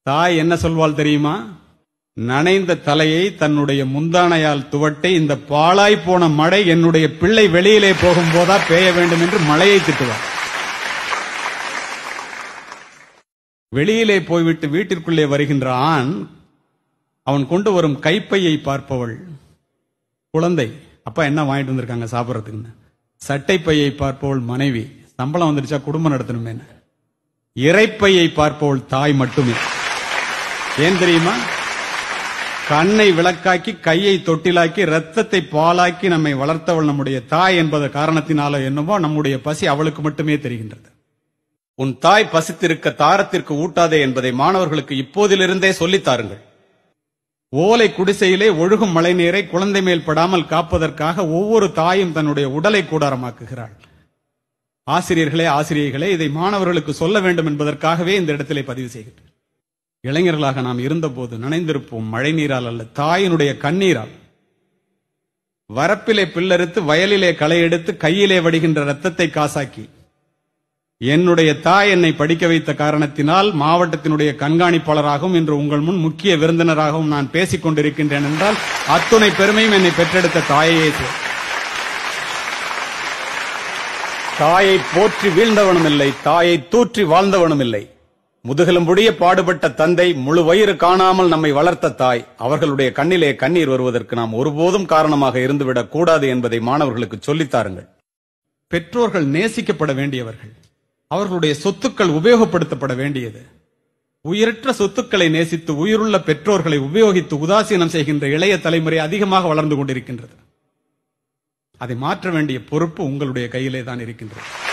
தாய் என்ன சொல்வாள் தெரியுமா நனைந்த தலையை தன்னுடைய முந்தானையால் துவட்டி இந்த பாழாய் போன மழை என்னுடைய பிள்ளை வெளியிலே போகும்போதா பெய்ய வேண்டும் என்று மழையை திட்டுவார் வெளியிலே போய்விட்டு வீட்டிற்குள்ளே வருகின்ற ஆண் அவன் கொண்டு வரும் கைப்பையை பார்ப்பவள் குழந்தை அப்பா என்ன வாங்கிட்டு வந்திருக்காங்க சாப்பிடறதுக்குன்னு சட்டை பையை பார்ப்பவள் மனைவி சம்பளம் வந்துருச்சா குடும்பம் நடத்தணுமே இறைப்பையை பார்ப்பவள் தாய் மட்டுமே ஏன் தெரியுமா கண்ணை விளக்காக்கி கையை தொட்டிலாக்கி ரத்தத்தை பாலாக்கி நம்மை வளர்த்தவள் நம்முடைய தாய் என்பத காரணத்தினால என்னவோ நம்முடைய பசி அவளுக்கு மட்டுமே தெரிகின்றது உன் தாய் பசித்திருக்க தாரத்திற்கு ஊட்டாதே என்பதை மாணவர்களுக்கு இப்போதிலிருந்தே சொல்லித் தாருங்கள் ஓலை குடிசையிலே ஒழுகும் மழைநீரை குழந்தை மேல் படாமல் காப்பதற்காக ஒவ்வொரு தாயும் தன்னுடைய உடலை கூடாரமாக்குகிறாள் ஆசிரியர்களே ஆசிரியர்களே இதை மாணவர்களுக்கு சொல்ல வேண்டும் என்பதற்காகவே இந்த இடத்திலே பதிவு செய்கிறேன் இளைஞர்களாக நாம் இருந்தபோது நனைந்திருப்போம் மழை நீரால் அல்ல தாயினுடைய கண்ணீரால் வரப்பிலே பில்லறுத்து வயலிலே களை எடுத்து கையிலே வடிகின்ற ரத்தத்தை காசாக்கி என்னுடைய தாய் என்னை படிக்க வைத்த காரணத்தினால் மாவட்டத்தினுடைய கண்காணிப்பாளராகவும் இன்று உங்கள் முன் முக்கிய விருந்தினராகவும் நான் பேசிக் கொண்டிருக்கின்றேன் என்றால் அத்துணை பெருமையும் என்னை பெற்றெடுத்த தாயையே சேர். தாயை போற்றி வீழ்ந்தவனும் இல்லை தாயை தூற்றி வாழ்ந்தவனும் இல்லை முதுகெலும்புடைய பாடுபட்ட தந்தை முழு வயிறு காணாமல் நம்மை வளர்த்த தாய் அவர்களுடைய கண்ணிலே கண்ணீர் வருவதற்கு நாம் ஒருபோதும் காரணமாக இருந்துவிடக் கூடாது என்பதை மாணவர்களுக்கு சொல்லித் தாருங்கள் பெற்றோர்கள் நேசிக்கப்பட வேண்டியவர்கள் அவர்களுடைய சொத்துக்கள் உபயோகப்படுத்தப்பட வேண்டியது உயிரற்ற சொத்துக்களை நேசித்து உயிருள்ள பெற்றோர்களை உபயோகித்து உதாசீனம் செய்கின்ற இளைய தலைமுறை அதிகமாக வளர்ந்து கொண்டிருக்கின்றது அதை மாற்ற வேண்டிய பொறுப்பு உங்களுடைய கையிலே தான் இருக்கின்றது